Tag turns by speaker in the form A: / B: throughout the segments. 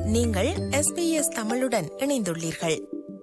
A: நீங்கள் எஸ்பிஎஸ் தமிழுடன் இணைந்துள்ளீர்கள்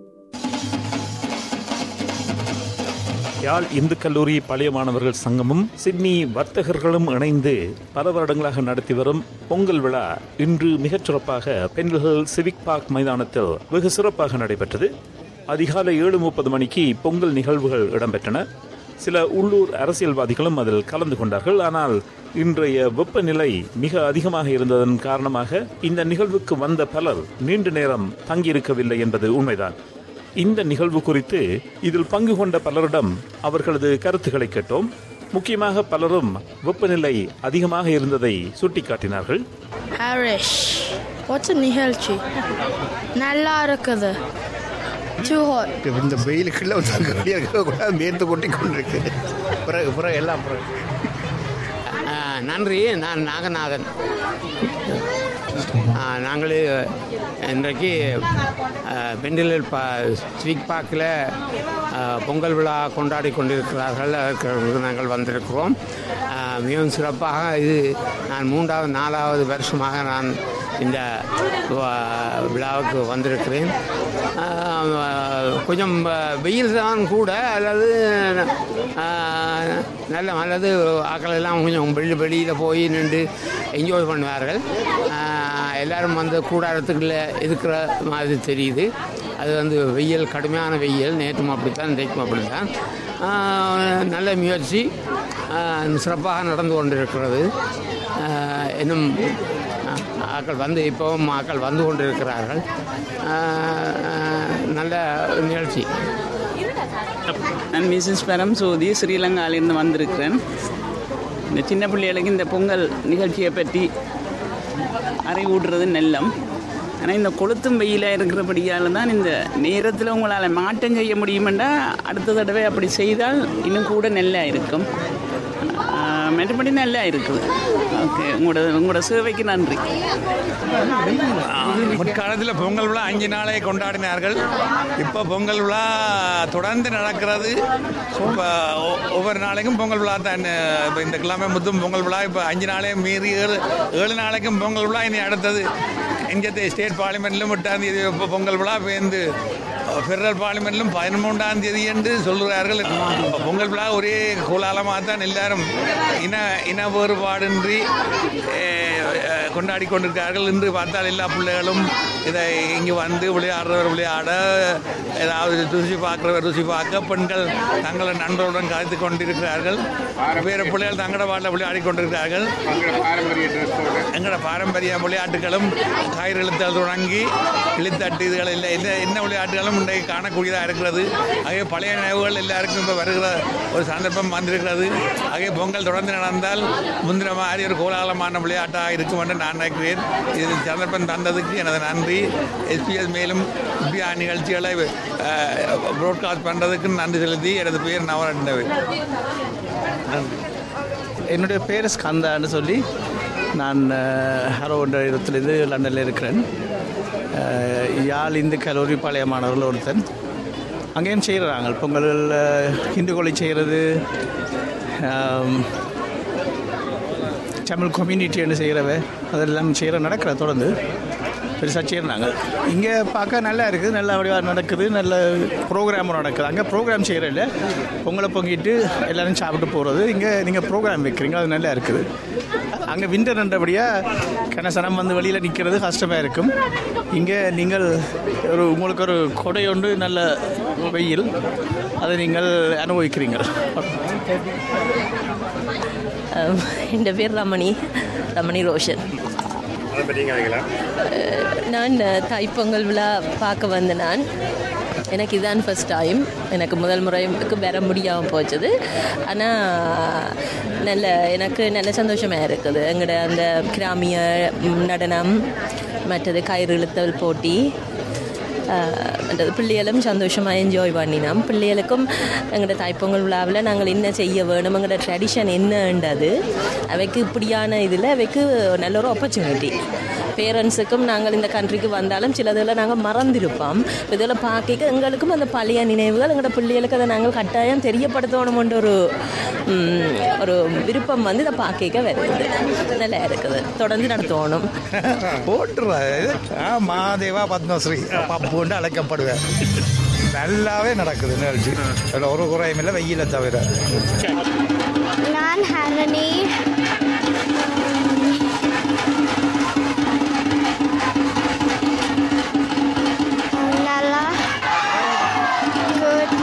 B: யாழ் இந்து கல்லூரி பழைய மாணவர்கள் சங்கமும் சிட்னி வர்த்தகர்களும் இணைந்து பல வருடங்களாக நடத்தி வரும் பொங்கல் விழா இன்று மிகச் சிறப்பாக பெண்கள் சிவிக் பார்க் மைதானத்தில் வெகு சிறப்பாக நடைபெற்றது அதிகாலை ஏழு முப்பது மணிக்கு பொங்கல் நிகழ்வுகள் இடம்பெற்றன சில உள்ளூர் அரசியல்வாதிகளும் அதில் கலந்து கொண்டார்கள் ஆனால் இன்றைய வெப்பநிலை மிக அதிகமாக இருந்ததன் காரணமாக இந்த நிகழ்வுக்கு வந்த பலர் நீண்ட நேரம் தங்கியிருக்கவில்லை என்பது உண்மைதான் இந்த நிகழ்வு குறித்து இதில் பங்கு கொண்ட பலரிடம் அவர்களது கருத்துக்களை கேட்டோம் முக்கியமாக பலரும் வெப்பநிலை அதிகமாக இருந்ததை சுட்டிக்காட்டினார்கள்
C: ஹாரிஷ் வாட்ஸ் நிகழ்ச்சி நல்லா இருக்குது டூ ஹாட்
D: இந்த வெயிலுக்குள்ள வந்து அங்கே வெளியே இருக்கக்கூடாது மேர்த்து கொட்டி கொண்டிருக்கு பிறகு பிறகு எல்லாம் பிறகு
E: ஆ, நன்றி நான் நாகநாதன் ஆ, நாங்கள் இன்றைக்கு பெண்டிலில் பா ஸ்வீக் பார்க்கில் பொங்கல் விழா கொண்டாடி கொண்டிருக்கிறார்கள் அதற்கு நாங்கள் வந்திருக்கிறோம் ஆ, மிகவும் சிறப்பாக இது நான் மூன்றாவது நாலாவது வருஷமாக நான் இந்த வ- விழாவுக்கு வந்திருக்கிறேன் ஆ, கொஞ்சம் வெயில் தான் கூட அல்லது ஆ, நல்ல நல்லது ஆக்கள் எல்லாம் கொஞ்சம் வெளி வெளியில் போய் நின்று என்ஜாய் பண்ணுவார்கள் ஆ, எல்லாரும் வந்து கூடாரத்துக்குள்ள இருக்கிற மாதிரி தெரியுது அது வந்து வெயில் கடுமையான வெயில் நேற்றும் அப்படித்தான் இன்றைக்கும் அப்படித்தான் ஆ, நல்ல முயற்சி ஆ, சிறப்பாக நடந்து கொண்டிருக்கிறது ஆ, இன்னும் ஆக்கள் வந்து இப்போவும் ஆக்கள் வந்து கொண்டிருக்கிறார்கள் ஆ, நல்ல நிகழ்ச்சி
F: நான் மிஸ்ஸஸ் பரம் சோதி ஸ்ரீலங்காவிலிருந்து வந்திருக்கிறேன் இந்த சின்ன பிள்ளைகளுக்கு இந்த பொங்கல் நிகழ்ச்சியை பற்றி அறிவூட்டுறது நெல்லம் ஆனால் இந்த கொளுத்தும் வெயிலாக இருக்கிறபடியால் தான் இந்த நேரத்தில் உங்களால் மாற்றம் செய்ய முடியுமெண்டா அடுத்த தடவை அப்படி செய்தால் இன்னும் கூட நல்லா இருக்கும் ஆஹ் மற்றபடி நல்லா இருக்குது ஓகே உங்களோட உங்களோட சேவைக்கு நன்றி
G: முற்காலத்தில் பொங்கல் விழா அஞ்சு நாளே கொண்டாடினார்கள் இப்போ பொங்கல் விழா தொடர்ந்து நடக்கிறது இப்போ ஒ- ஒவ்வொரு நாளைக்கும் பொங்கல் விழா தான் இப்போ இந்த கிழமை முத்தும் பொங்கல் விழா இப்போ அஞ்சு நாளே மீறி ஏழு ஏழு நாளைக்கும் பொங்கல் விழா இனி அடுத்தது இங்கே ஸ்டேட் பார்லிமெண்ட்லும் எட்டாம் தேதி இப்போ பொங்கல் விழா பேருந்து ஃபெடரல் பார்லிமெண்ட்லும் பதிமூன்றாம் தேதி என்று சொல்கிறார்கள் இப்போ பொங்கல் விழா ஒரே கோலாலமாக தான் எல்லாரும் இன இன வேறுபாடின்றி eh, eh, கொண்டாடி கொண்டிருக்கிறார்கள் என்று பார்த்தால் எல்லா பிள்ளைகளும் இதை இங்கே வந்து விளையாடுறவர் விளையாட ஏதாவது ருசி பார்க்குறவர் ருசி பார்க்க பெண்கள் தங்களை நண்பர்களுடன் கதைத்து கொண்டிருக்கிறார்கள் வேறு பிள்ளைகள் தங்களோட பாட்டில் விளையாடி கொண்டிருக்கிறார்கள் எங்களோட பாரம்பரிய விளையாட்டுகளும் கயிறு இழுத்தல் தொடங்கி இழுத்தட்டு இதுகள் இல்லை என்ன என்ன விளையாட்டுகளும் இன்றைக்கு காணக்கூடியதாக இருக்கிறது ஆகிய பழைய நினைவுகள் எல்லாருக்கும் இப்போ வருகிற ஒரு சந்தர்ப்பம் வந்திருக்கிறது ஆகிய பொங்கல் தொடர்ந்து நடந்தால் முந்தின மாதிரி ஒரு கோலாகலமான விளையாட்டாக இருக்கும் என்று நான் நினைக்கிறேன் இது சந்தர்ப்பம் தந்ததுக்கு எனது நன்றி எஸ்பிஎஸ் மேலும் இப்படியா நிகழ்ச்சிகளை ப்ராட்காஸ்ட் பண்ணுறதுக்கு நன்றி செலுத்தி எனது பேர் நவரண்டவை
H: என்னுடைய பேர் ஸ்கந்தான்னு சொல்லி நான் அஹ், ஹரோ என்ற இடத்துலேருந்து லண்டனில் இருக்கிறேன் அஹ், யாழ் இந்து கல்லூரி பழைய மாணவர்கள் ஒருத்தன் அங்கேயும் செய்கிறாங்க பொங்கல் அஹ், ஹிந்து கோழி செய்கிறது தமிழ் கம்யூனிட்டின்னு செய்கிறவ அதெல்லாம் செய்கிற நடக்கிற தொடர்ந்து பெருசாக செய்கிறாங்க இங்கே பார்க்க நல்லா இருக்குது நல்ல வடிவாக நடக்குது நல்ல ப்ரோக்ராமும் நடக்குது அங்கே ப்ரோக்ராம் செய்கிறதில்ல பொங்கலை பொங்கிட்டு எல்லோரும் சாப்பிட்டு போகிறது இங்கே நீங்கள் ப்ரோக்ராம் வைக்கிறீங்க அது நல்லா இருக்குது அங்கே விண்டர் என்றபடியாக கனசனம் வந்து வெளியில் நிற்கிறது கஷ்டமாக இருக்கும் இங்கே நீங்கள் ஒரு உங்களுக்கு ஒரு கொடை ஒன்று நல்ல வெயில் அதை நீங்கள் அனுபவிக்கிறீங்க
I: அஹ் என் பேர் ரமணி ரமணி ரோஷன் அஹ் நான் அஹ், தைப்பொங்கல் விழா பார்க்க வந்த நான் எனக்கு இதான் ஃபர்ஸ்ட் டைம் எனக்கு முதல் முறைக்கு வர முடியாமல் போச்சுது ஆனால் நல்ல எனக்கு நல்ல சந்தோஷமாக இருக்குது எங்களோட அந்த கிராமிய ம், நடனம் மற்றது கயிறு இழுத்தல் போட்டி ஆஹ் மற்றது பிள்ளைகளும் சந்தோஷமாக என்ஜாய் பண்ணினோம் பிள்ளைகளுக்கும் எங்களோட தைப்பொங்கல் விழாவில் நாங்கள் என்ன செய்ய வேணும் எங்களோட ட்ரெடிஷன் என்னன்றது அவைக்கு இப்படியான இதில் அவைக்கு நல்ல ஒரு ஆப்பர்ச்சுனிட்டி பேரண்ட்ஸுக்கும் நாங்கள் இந்த கண்ட்ரிக்கு வந்தாலும் சிலதில் நாங்கள் மறந்திருப்போம் இதில் பார்க்க எங்களுக்கும் அந்த பழைய நினைவுகள் எங்களோட பிள்ளைகளுக்கு அதை நாங்கள் கட்டாயம் தெரியப்படுத்தணும்ன்ற ஒரு ம், ஒரு விருப்பம் வந்து இதை பார்க்க வருது நல்லா இருக்குது தொடர்ந்து நடத்தணும்
H: போட்டுருவா ஆ மாதேவா பத்மஸ்ரீ பப்புன்னு அழைக்கப்படுவேன் நல்லாவே நடக்குது நிகழ்ச்சி அதில் ஒரு குறையும் இல்லை வெயில தவிர
C: நான் ஹரணி நல்லா குட்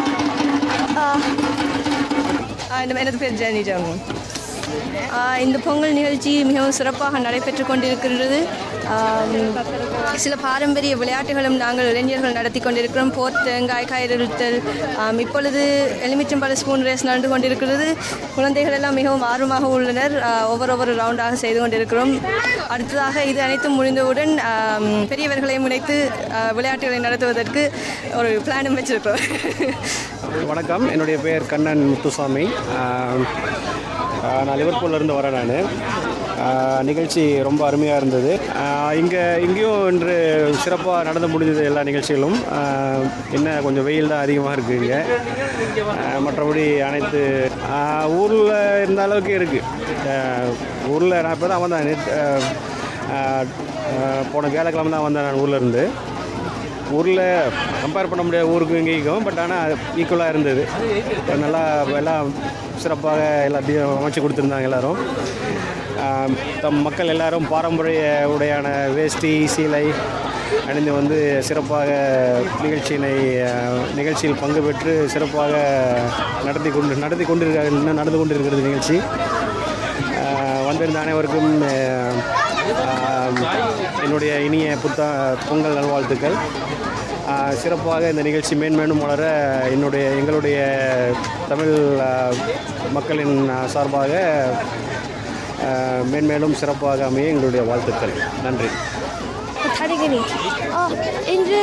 J: எனது பேர் ஜெனி ஜாங்கும் இந்த பொங்கல் நிகழ்ச்சி மிகவும் சிறப்பாக நடைபெற்று கொண்டிருக்கிறது ஆம், சில பாரம்பரிய விளையாட்டுகளும் நாங்கள் இளைஞர்கள் நடத்தி கொண்டிருக்கிறோம் போர் தேங்காய் கயிறுத்தல் ஆம், இப்பொழுது எலுமிச்சம்பழ ஸ்பூன் ரேஸ் நடந்து கொண்டிருக்கிறது குழந்தைகள் எல்லாம் மிகவும் ஆர்வமாக உள்ளனர் ஆ, ஒவ்வொரு ஒவ்வொரு ரவுண்டாக செய்து கொண்டிருக்கிறோம் அடுத்ததாக இது அனைத்தும் முடிந்தவுடன் ஆம், பெரியவர்களையும் இணைத்து ஆ, விளையாட்டுகளை நடத்துவதற்கு ஒரு பிளானும் வச்சிருக்கிறோம்
K: வணக்கம் என்னுடைய பேர் கண்ணன் முத்துசாமி ஆஹ், ஆஹ், நான் லிவர்பூல்லேருந்து வரேன் நான் நிகழ்ச்சி ரொம்ப அருமையாக இருந்தது இங்கே இங்கேயும் இன்று சிறப்பாக நடந்து முடிஞ்சது எல்லா நிகழ்ச்சிகளும் ஆஹ், என்ன கொஞ்சம் வெயில் தான் அதிகமாக இருக்குது இங்கே ஆஹ், மற்றபடி அனைத்து ஊரில் இருந்த அளவுக்கு இருக்குது ஊரில் நான் இப்போ தான் வந்தேன் நேத்து, ஆஹ், ஆஹ், ஆஹ், போன வியாழக்கிழமை தான் வந்தேன் நான் ஊரில் இருந்து ஊரில் கம்பேர் பண்ண முடியாத ஊருக்கும் இங்கேயும் பட் ஆனால் ஈக்குவலாக இருந்தது நல்லா எல்லாம் சிறப்பாக எல்லாத்தையும் அமைச்சு கொடுத்துருந்தாங்க எல்லாரும் ஆம், தம் மக்கள் எல்லாரும் பாரம்பரிய உடையான வேஷ்டி சீலை அணிந்து வந்து சிறப்பாக நிகழ்ச்சியினை அஹ், நிகழ்ச்சியில் பங்கு பெற்று சிறப்பாக நடத்தி கொண்டு நடத்தி கொண்டிருக்க இன்னும் நடந்து கொண்டிருக்கிறது நிகழ்ச்சி அஹ், வந்திருந்த அனைவருக்கும் அஹ், ஆம், என்னுடைய இனிய புத்தா பொங்கல் நல்வாழ்த்துக்கள் ஆஹ், சிறப்பாக இந்த நிகழ்ச்சி மேன்மேலும் வளர என்னுடைய எங்களுடைய தமிழ் ஆஹ், மக்களின் ஆஹ், சார்பாக ஆஹ், மேன்மேலும் சிறப்பாக அமைய எங்களுடைய வாழ்த்துக்கள் நன்றி
C: தடகிரி இன்று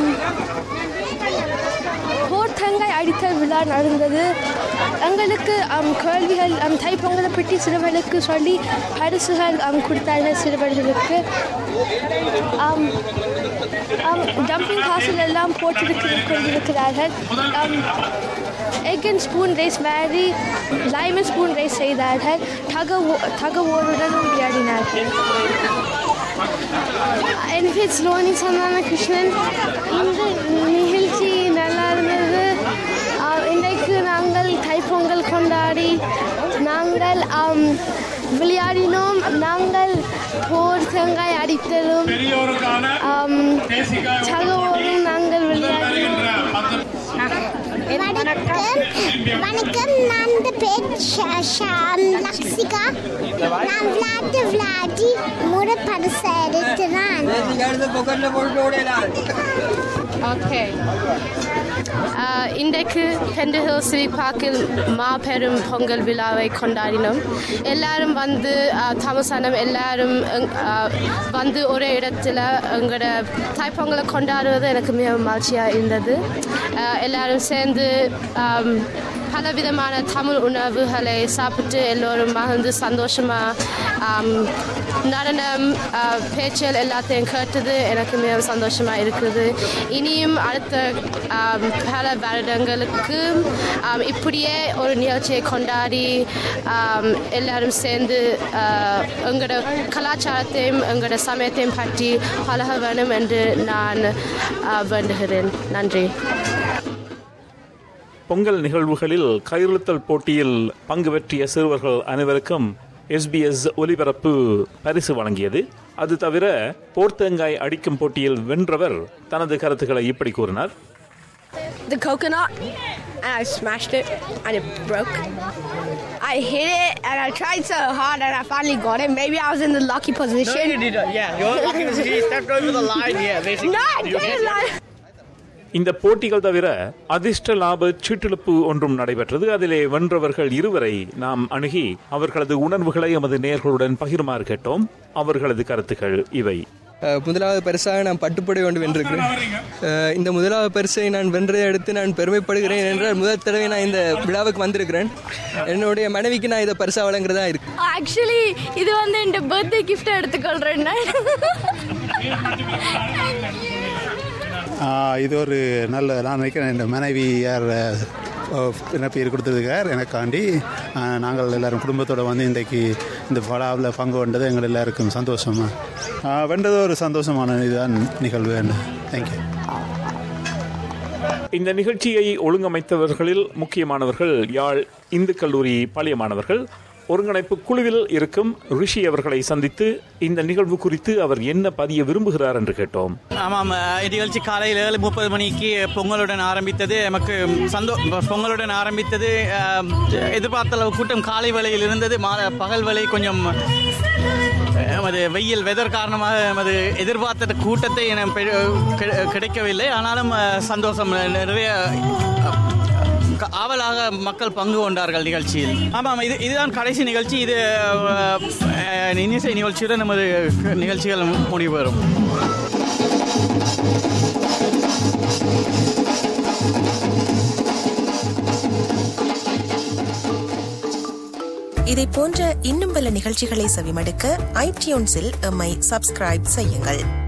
C: போர்த்தங்காய் அடித்தல் விழா நடந்தது எங்களுக்கு um, கேள்விகள் um, தைப்பொங்கலை பற்றி சிறுவர்களுக்கு சொல்லி பரிசுகள் um, கொடுத்தார்கள் சிறுவர்களுக்கு ஜம்பிங் காசில் எல்லாம் போட்டிருக்க கொண்டிருக்கிறார்கள் எக் அண்ட் ஸ்பூன் ரேஸ் மாதிரி லைம் அண்ட் ஸ்பூன் ரேஸ் செய்தார்கள் தக தகவோருடனும் விளையாடினார்கள் என் பேர் ஸ்லோனி சந்தான கிருஷ்ணன் இந்த நிகழ்ச்சி நல்லா இருந்தது ஆஹ் இன்றைக்கு நாங்கள் தைப்பொங்கல் கொண்டாடி நாங்கள் ஆம், விளையாடினோம் நாங்கள் போர் தேங்காய் அடித்ததும் ஆம், சகவோடும் நாங்கள் விளையாடினோம்
L: வணக்கம் வணக்கம் நான் இந்த பேர் ஷ- ஷாம் லக்ஷிகா நான் விளையாட்டு விளையாடி முறை பரிசு எடுத்துறான்
C: ஓகே இன்றைக்கு பெண்டஹில் சிவி பார்க்கில் மாபெரும் பொங்கல் விழாவை கொண்டாடினோம் எல்லாரும் வந்து ஆஹ், தாமசானம் எல்லாரும் எங்- ஆஹ், வந்து ஒரே இடத்துல எங்களோட தாய்ப்பொங்கலை கொண்டாடுவது எனக்கு மிக மகிழ்ச்சியாக இருந்தது ஆஹ், எல்லாரும் சேர்ந்து ஆம், பலவிதமான தமிழ் உணவுகளை சாப்பிட்டு எல்லோரும் மகிழ்ந்து சந்தோஷமாக நடனம் ஆஹ், பேச்சல் எல்லாத்தையும் கேட்டது எனக்கு மிகவும் சந்தோஷமாக இருக்குது இனியும் அடுத்த ஆம், பல வருடங்களுக்கு ஆம், இப்படியே ஒரு நிகழ்ச்சியை கொண்டாடி ஆம், எல்லாரும் சேர்ந்து ஆஹ், எங்களோட கலாச்சாரத்தையும் எங்களோட சமயத்தையும் பற்றி பழக வேணும் என்று நான் ஆஹ், வேண்டுகிறேன் நன்றி
B: பொங்கல் நிகழ்வுகளில் கயிறுத்தல் போட்டியில் பங்கு பெற்றிய சிறுவர்கள் அனைவருக்கும் எஸ்பிஎஸ் ஒலிபரப்பு பரிசு வழங்கியது அது தவிர போர்த்தேங்காய் அடிக்கும் போட்டியில் வென்றவர் தனது கருத்துக்களை இப்படி கூறினார்
M: the coconut and I smashed it and it broke. I hit it and I tried so hard and I finally got it. Maybe I was in the lucky position.
K: No, you did not. Yeah, your lucky position. You stepped over the line. Yeah, basically.
M: No, I
K: You hit
M: didn't.
K: it.
M: I-
B: இந்த போட்டிகள் தவிர அதிர்ஷ்ட லாப சீட்டெழுப்பு ஒன்றும் நடைபெற்றது அதிலே வென்றவர்கள் இருவரை நாம் அணுகி அவர்களது உணர்வுகளை எமது நேர்களுடன் பகிருமாறு கேட்டோம் அவர்களது கருத்துக்கள் இவை
N: அஹ், முதலாவது பரிசாக நான் பட்டுப்படை ஒன்று வென்றிருக்கிறேன் அஹ், இந்த முதலாவது பரிசை நான் வென்றதை அடுத்து நான் பெருமைப்படுகிறேன் என்றால் முதல் தடவை நான் இந்த விழாவுக்கு வந்திருக்கிறேன் என்னுடைய மனைவிக்கு நான் இதை பரிசா வழங்குறதா இருக்கு
C: ஆக்சுவலி இது வந்து என் பர்த்டே கிஃப்ட் எடுத்துக்கொள்றேன் நான்
O: ஆ, இது ஒரு நல்ல நான் நினைக்கிறேன் என் மனைவி யார் என்ன பேர் கொடுத்துருக்கார் எனக்காண்டி ஆ, நாங்கள் எல்லாரும் குடும்பத்தோடு வந்து இன்றைக்கு இந்த விழாவில் பங்கு கொண்டது எங்கள் எல்லாருக்கும் சந்தோஷமா ஆ, வென்றது ஒரு சந்தோஷமான இதுதான் நிகழ்வு தேங்க்யூ
B: இந்த நிகழ்ச்சியை ஒழுங்கமைத்தவர்களில் முக்கியமானவர்கள் யாழ் இந்து கல்லூரி பழைய மாணவர்கள் ஒருங்கிணைப்பு குழுவில் இருக்கும் ரிஷி அவர்களை சந்தித்து இந்த நிகழ்வு குறித்து அவர் என்ன பதிய விரும்புகிறார் என்று கேட்டோம்
P: ஆமாம் அஹ், நிகழ்ச்சி காலையில் ஏழு முப்பது மணிக்கு பொங்கலுடன் ஆரம்பித்தது நமக்கு சந்தோ பொங்கலுடன் ஆரம்பித்தது அஹ், எதிர்பார்த்த அளவு கூட்டம் காலை வேளையில் இருந்தது மா பகல் வேளை கொஞ்சம் அஹ், எமது வெயில் வெதர் காரணமாக எமது எதிர்பார்த்த கூட்டத்தை எனக்கு பெ- கி- கிடைக்கவில்லை ஆனாலும் அஹ், சந்தோஷம் நிறைய அஹ், க- ஆவலாக மக்கள் பங்கு கொண்டார்கள் நிகழ்ச்சியில் ஆமாம் இது இதுதான் கடைசி நிகழ்ச்சி இது அஹ், அஹ், இன்னிசை நிகழ்ச்சியுடன் நமது நிகழ்ச்சிகள் முடிவு பெறும்
A: இதை போன்ற இன்னும் பல நிகழ்ச்சிகளை செவிமடுக்க ஐடியூன்ஸில் எம்மை சப்ஸ்கிரைப் செய்யுங்கள்